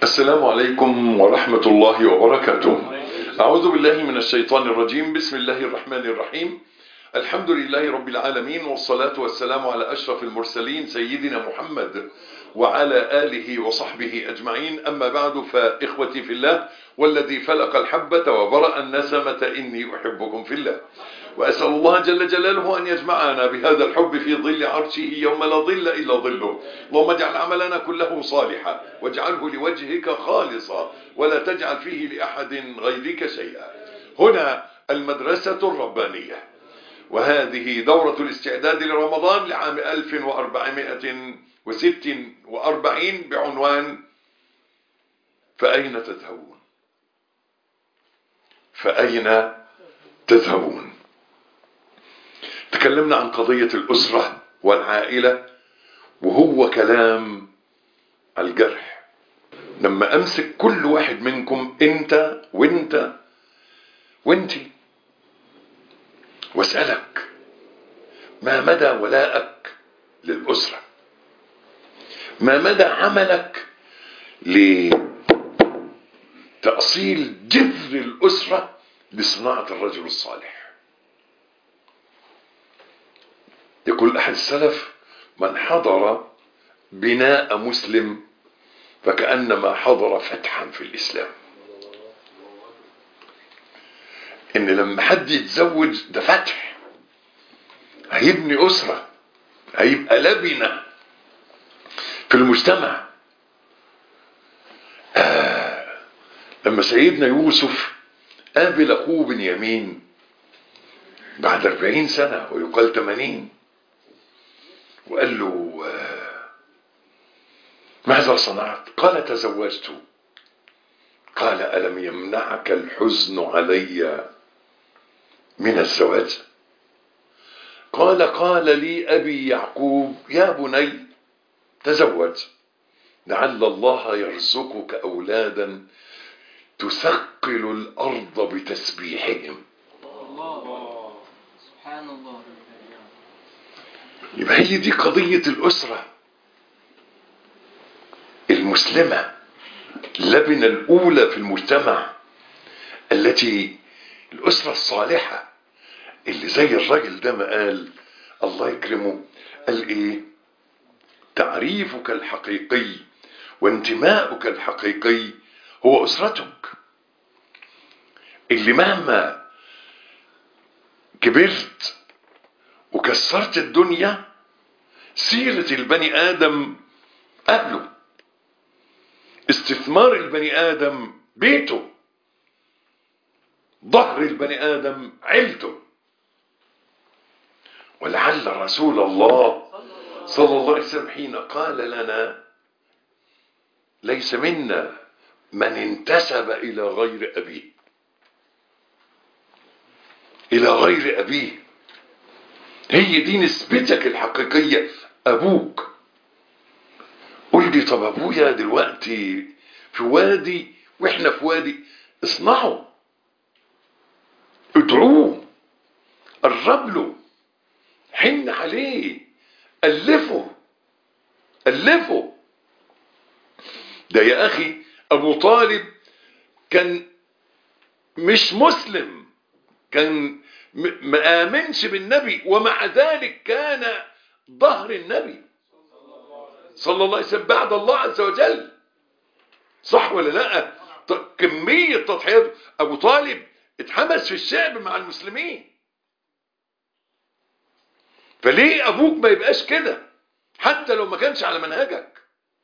السلام عليكم ورحمة الله وبركاته أعوذ بالله من الشيطان الرجيم بسم الله الرحمن الرحيم الحمد لله رب العالمين والصلاة والسلام على أشرف المرسلين سيدنا محمد وعلى آله وصحبه أجمعين أما بعد فإخوتي في الله والذي فلق الحبة وبرأ النسمة إني أحبكم في الله وأسأل الله جل جلاله أن يجمعنا بهذا الحب في ظل عرشه يوم لا ظل إلا ظله اللهم اجعل عملنا كله صالحا واجعله لوجهك خالصا ولا تجعل فيه لأحد غيرك شيئا هنا المدرسة الربانية وهذه دورة الاستعداد لرمضان لعام 1446 بعنوان فأين تذهبون فأين تذهبون تكلمنا عن قضية الأسرة والعائلة وهو كلام الجرح لما أمسك كل واحد منكم أنت وأنت وأنتي واسألك ما مدى ولائك للأسرة ما مدى عملك لتأصيل جذر الأسرة لصناعة الرجل الصالح يقول أحد السلف من حضر بناء مسلم فكأنما حضر فتحا في الإسلام إن لما حد يتزوج ده فتح هيبني أسرة هيبقى لبنة في المجتمع آه لما سيدنا يوسف قابل أخوه بنيامين بعد أربعين سنة ويقال ثمانين وقال له آه ماذا صنعت قال تزوجت قال ألم يمنعك الحزن علي من الزواج قال قال لي أبي يعقوب يا بني تزوج لعل الله يرزقك أولادا تثقل الأرض بتسبيحهم الله سبحان الله يبقى هي دي قضية الأسرة المسلمة اللبنة الأولى في المجتمع التي الأسرة الصالحة اللي زي الراجل ده ما قال الله يكرمه قال إيه تعريفك الحقيقي وانتماؤك الحقيقي هو أسرتك اللي مهما كبرت وكسرت الدنيا سيرة البني آدم أهله استثمار البني آدم بيته ظهر البني آدم عيلته ولعل رسول الله صلى الله عليه وسلم حين قال لنا ليس منا من انتسب إلى غير أبيه إلى غير أبيه هي دي نسبتك الحقيقية أبوك قول لي طب أبويا دلوقتي في وادي وإحنا في وادي اصنعوا ادعوه قرب له حن عليه ألفه ألفه ده يا أخي أبو طالب كان مش مسلم كان ما آمنش بالنبي ومع ذلك كان ظهر النبي صلى الله عليه وسلم بعد الله عز وجل صح ولا لا كمية تضحيات أبو طالب اتحبس في الشعب مع المسلمين فليه أبوك ما يبقاش كده حتى لو ما كانش على منهجك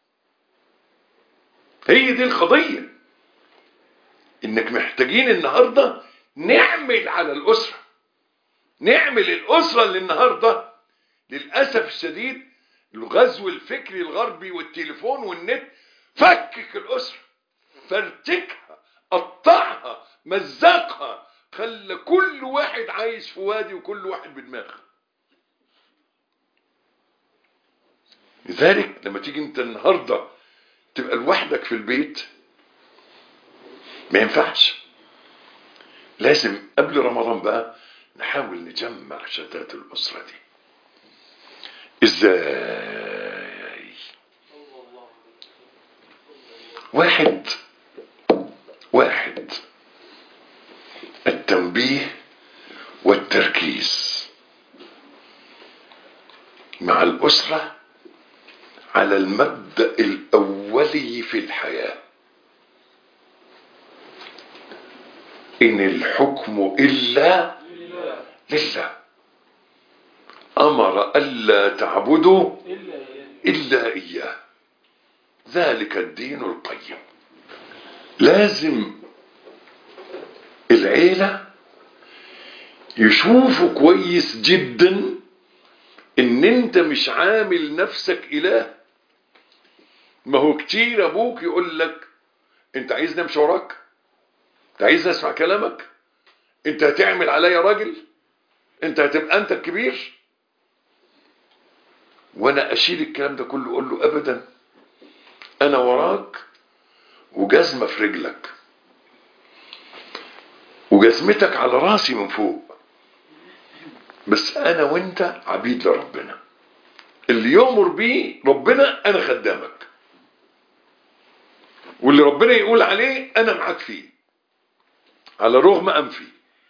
هي دي القضية انك محتاجين النهاردة نعمل على الأسرة نعمل الأسرة اللي النهاردة للأسف الشديد الغزو الفكري الغربي والتليفون والنت فكك الأسرة فرتكها قطعها مزقها خلى كل واحد عايش في وادي وكل واحد بدماغه لذلك لما تيجي انت النهارده تبقى لوحدك في البيت ما ينفعش لازم قبل رمضان بقى نحاول نجمع شتات الأسرة دي ازاي واحد واحد التنبيه والتركيز مع الأسرة على المبدأ الأولي في الحياة إن الحكم إلا لله أمر ألا تعبدوا إلا إياه ذلك الدين القيم لازم العيلة يشوفوا كويس جدا ان انت مش عامل نفسك اله ما هو كتير ابوك يقول لك انت عايزني امشي وراك انت عايزني اسمع كلامك انت هتعمل عليا راجل انت هتبقى انت الكبير وانا اشيل الكلام ده كله اقول له ابدا انا وراك وجزمه في رجلك وجزمتك على راسي من فوق بس انا وانت عبيد لربنا اللي يؤمر بيه ربنا انا خدامك واللي ربنا يقول عليه انا معاك فيه على رغم انفي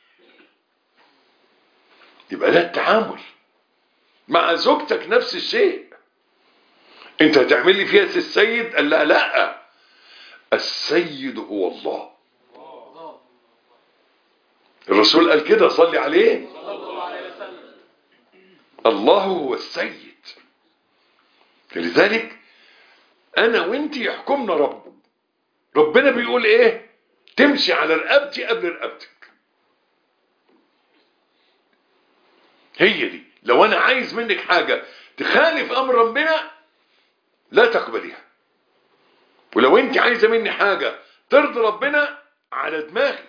يبقى ده التعامل مع زوجتك نفس الشيء انت هتعمل لي فيها سي السيد قال لا لا السيد هو الله الرسول قال كده صلي عليه الله هو السيد لذلك انا وانت يحكمنا رب ربنا بيقول ايه تمشي على رقبتي قبل رقبتك هي دي لو انا عايز منك حاجة تخالف امر ربنا لا تقبليها ولو انت عايزة مني حاجة ترضي ربنا على دماغي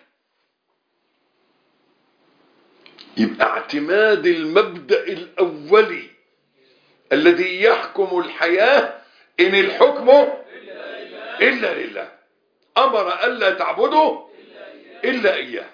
يبقى اعتماد المبدأ الأولي الذي يحكم الحياة إن الحكم إلا لله أمر ألا تعبدوا إلا إياه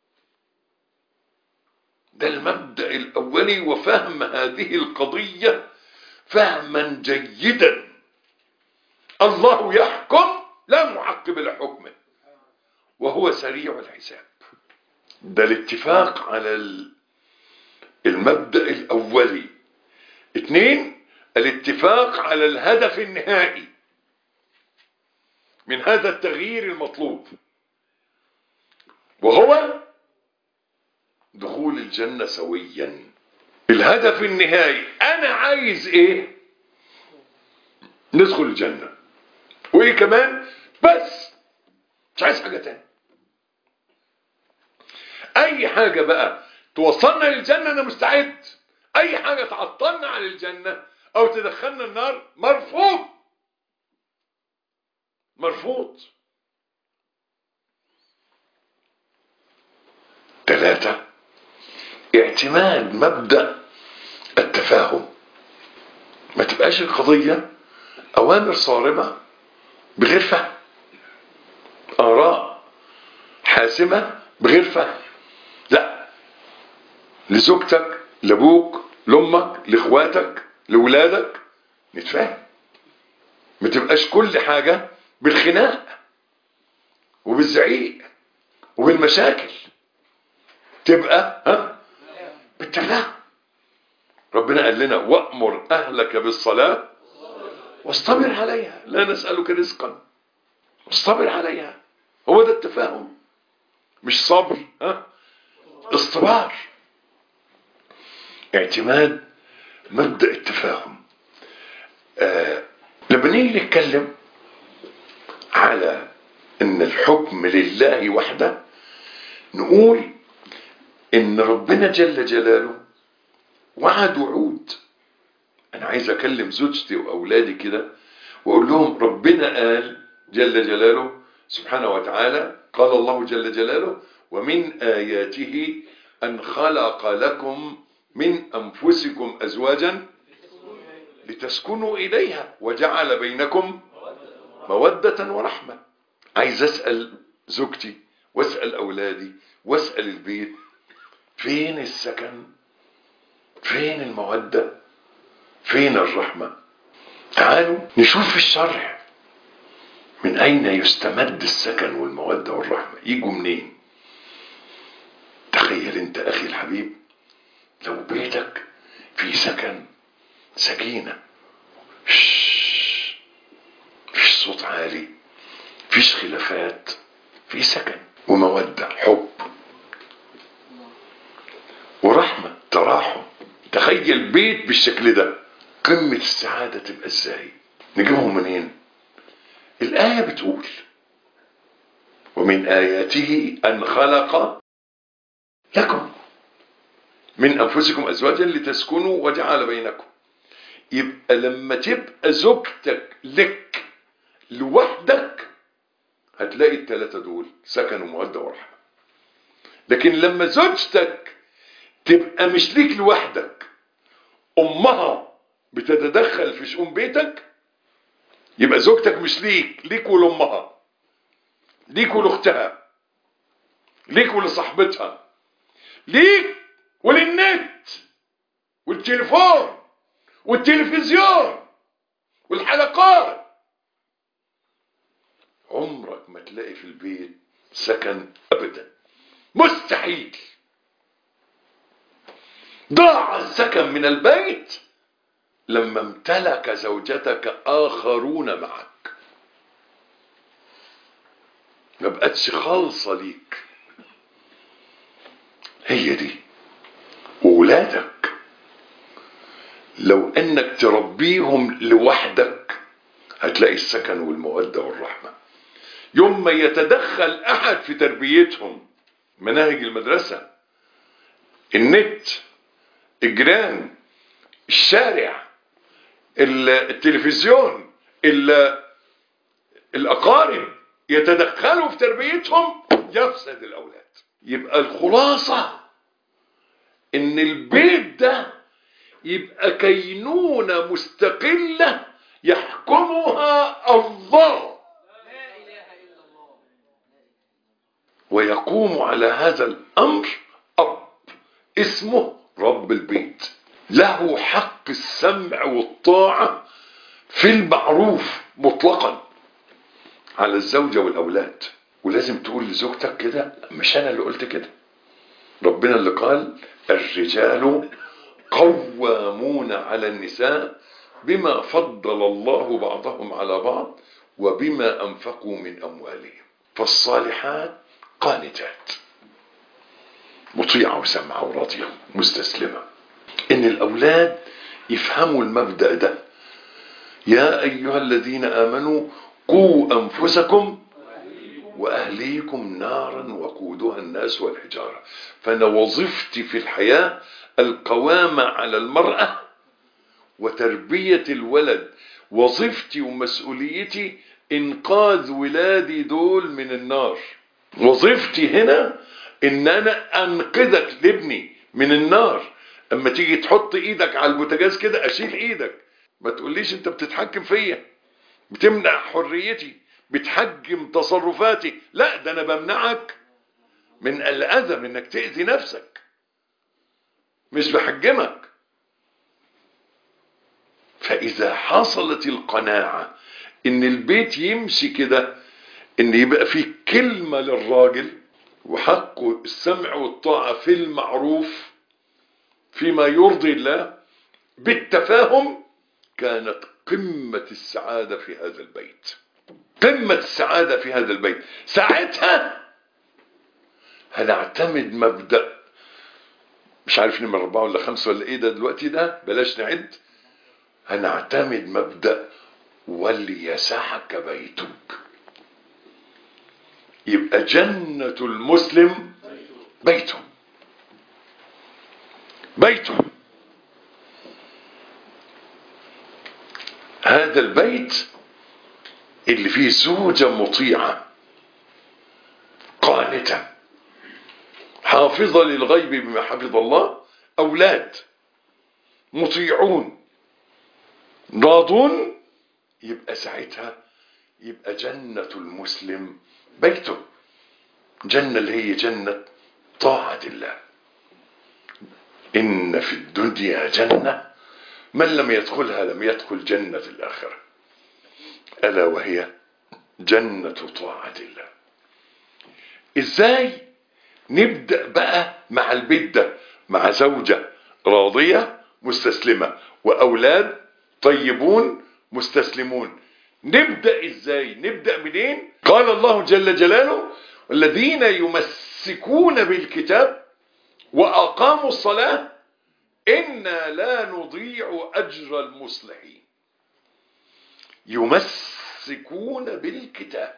ده المبدأ الأولي وفهم هذه القضية فهما جيدا الله يحكم لا معقب لحكمه وهو سريع الحساب ده الاتفاق على المبدأ الأولي اثنين الاتفاق على الهدف النهائي من هذا التغيير المطلوب وهو دخول الجنة سويا الهدف النهائي انا عايز ايه ندخل الجنة وايه كمان بس مش عايز حاجة تاني اي حاجة بقى توصلنا للجنة انا مستعد اي حاجة تعطلنا عن الجنة او تدخلنا النار مرفوض مرفوض ثلاثة اعتماد مبدأ التفاهم ما تبقاش القضية اوامر صارمة بغير فهم اراء حاسمة بغير فهم لا لزوجتك لابوك لامك لاخواتك لاولادك نتفاهم ما تبقاش كل حاجة بالخناق وبالزعيق وبالمشاكل تبقى ها بالتفاهم ربنا قال لنا وأمر أهلك بالصلاة واصطبر عليها لا نسألك رزقا واصطبر عليها هو ده التفاهم مش صبر ها اصطبار اعتماد مبدأ التفاهم آه لما نيجي نتكلم على ان الحكم لله وحده نقول ان ربنا جل جلاله وعد وعود انا عايز اكلم زوجتي واولادي كده واقول لهم ربنا قال جل جلاله سبحانه وتعالى قال الله جل جلاله ومن آياته أن خلق لكم من أنفسكم أزواجا لتسكنوا إليها وجعل بينكم مودة ورحمة عايز أسأل زوجتي واسأل أولادي واسأل البيت فين السكن فين المودة فين الرحمة تعالوا نشوف في الشرع من أين يستمد السكن والمودة والرحمة يجوا منين تخيل انت أخي الحبيب لو بيتك في سكن سكينة شش. فيش صوت عالي فيش خلافات في سكن ومودة حب ورحمة تراحم تخيل بيت بالشكل ده قمة السعادة تبقى ازاي نجيبهم منين الآية بتقول ومن آياته أن خلق لكم من أنفسكم أزواجا لتسكنوا وجعل بينكم يبقى لما تبقى زوجتك لك لوحدك هتلاقي الثلاثة دول سكن ومودة ورحمة لكن لما زوجتك تبقى مش ليك لوحدك أمها بتتدخل في شؤون بيتك يبقى زوجتك مش ليك ليك ولأمها ليك ولأختها ليك ولصاحبتها ليك وللنت والتليفون والتلفزيون والحلقات عمرك ما تلاقي في البيت سكن ابدا مستحيل ضاع السكن من البيت لما امتلك زوجتك اخرون معك ما بقتش خالصه ليك هي دي وولادك لو انك تربيهم لوحدك هتلاقي السكن والمودة والرحمة يوم ما يتدخل احد في تربيتهم مناهج المدرسة النت الجيران الشارع التلفزيون الاقارب يتدخلوا في تربيتهم يفسد الاولاد يبقى الخلاصة ان البيت ده يبقى كينونة مستقلة يحكمها الله لا إله إلا الله ويقوم على هذا الأمر أب اسمه رب البيت له حق السمع والطاعة في المعروف مطلقا على الزوجة والأولاد ولازم تقول لزوجتك كده مش أنا اللي قلت كده ربنا اللي قال الرجال قوامون على النساء بما فضل الله بعضهم على بعض وبما أنفقوا من أموالهم فالصالحات قانتات مطيعة وسمعة وراضية مستسلمة إن الأولاد يفهموا المبدأ ده يا أيها الذين آمنوا قوا أنفسكم وأهليكم نارا وقودها الناس والحجارة فأنا وظيفتي في الحياة القوامة على المرأة وتربية الولد وظيفتي ومسؤوليتي إنقاذ ولادي دول من النار وظيفتي هنا إن أنا أنقذك لابني من النار أما تيجي تحط إيدك على البوتاجاز كده أشيل إيدك ما تقوليش أنت بتتحكم فيا بتمنع حريتي بتحجم تصرفاتي لا ده أنا بمنعك من الأذى من إنك تأذي نفسك مش بحجمك فإذا حصلت القناعة إن البيت يمشي كده إن يبقى فيه كلمة للراجل وحقه السمع والطاعة في المعروف فيما يرضي الله بالتفاهم كانت قمة السعادة في هذا البيت قمة السعادة في هذا البيت ساعتها هنعتمد مبدأ مش عارف نمرة أربعة ولا خمسة ولا إيه ده دلوقتي ده بلاش نعد هنعتمد مبدأ وليسعك بيتك يبقى جنة المسلم بيته بيته هذا البيت اللي فيه زوجة مطيعة قانتة حافظة للغيب بما حفظ الله أولاد مطيعون راضون يبقى ساعتها يبقى جنة المسلم بيته جنة اللي هي جنة طاعة الله إن في الدنيا جنة من لم يدخلها لم يدخل جنة الآخرة ألا وهي جنة طاعة الله ازاي نبدأ بقى مع البيت ده مع زوجة راضية مستسلمة وأولاد طيبون مستسلمون نبدأ ازاي نبدأ منين قال الله جل جلاله الذين يمسكون بالكتاب وأقاموا الصلاة إنا لا نضيع أجر المصلحين يمسكون بالكتاب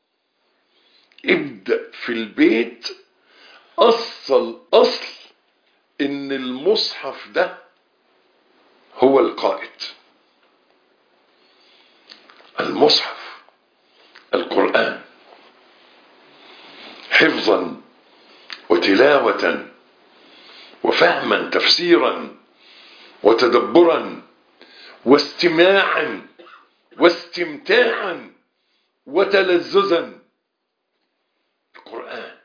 ابدأ في البيت أصل أصل إن المصحف ده هو القائد المصحف القرآن حفظا وتلاوة وفهما تفسيرا وتدبرا واستماعا واستمتاعا وتلذذا القرآن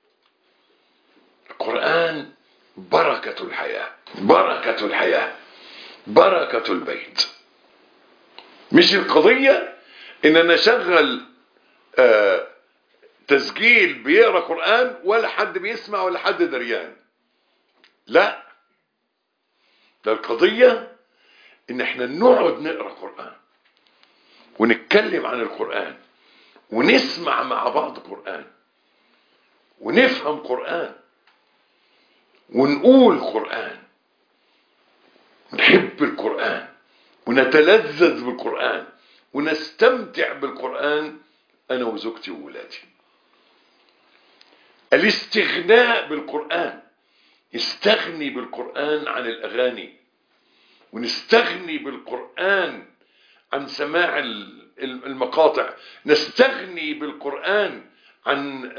القرآن بركة الحياة بركة الحياة بركة البيت مش القضية ان انا اشغل آه تسجيل بيقرا قرآن ولا حد بيسمع ولا حد دريان لا ده القضية ان احنا نقعد نقرا قرآن ونتكلم عن القرآن ونسمع مع بعض قرآن ونفهم قرآن ونقول قرآن نحب القرآن ونتلذذ بالقرآن ونستمتع بالقرآن أنا وزوجتي وولادي الاستغناء بالقرآن يستغني بالقرآن عن الأغاني ونستغني بالقرآن عن سماع المقاطع نستغني بالقرآن عن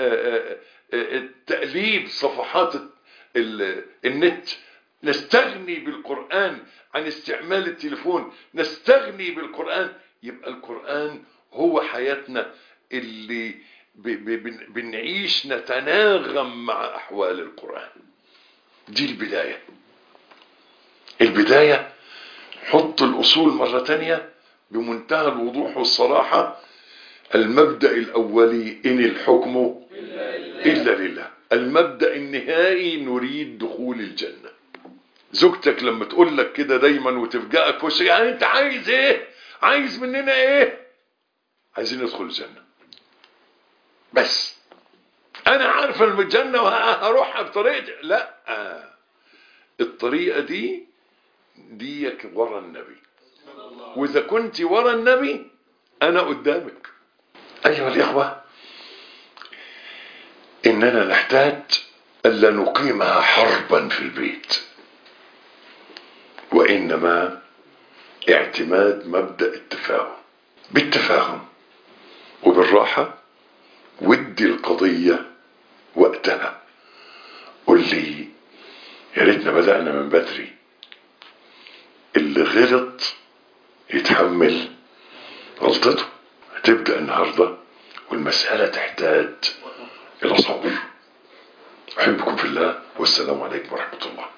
تأليب صفحات النت نستغني بالقرآن عن استعمال التليفون نستغني بالقرآن يبقى القرآن هو حياتنا اللي بنعيش نتناغم مع أحوال القرآن دي البداية البداية حط الأصول مرة تانية بمنتهى الوضوح والصراحة المبدأ الأولي إن الحكم إلا لله المبدأ النهائي نريد دخول الجنة زوجتك لما تقول لك كده دايما وتفجأك وش يعني انت عايز ايه عايز مننا ايه عايزين ندخل الجنة بس انا عارف الجنة وهروحها بطريقتي لا الطريقة دي ديك ورا النبي واذا كنت ورا النبي انا قدامك ايها الاخوة اننا نحتاج الا نقيمها حربا في البيت وإنما اعتماد مبدأ التفاهم بالتفاهم وبالراحة ودي القضية وقتها قول لي يا ريتنا بدأنا من بدري اللي غلط يتحمل غلطته هتبدأ النهاردة والمسألة تحتاج إلى صبر أحبكم في الله والسلام عليكم ورحمة الله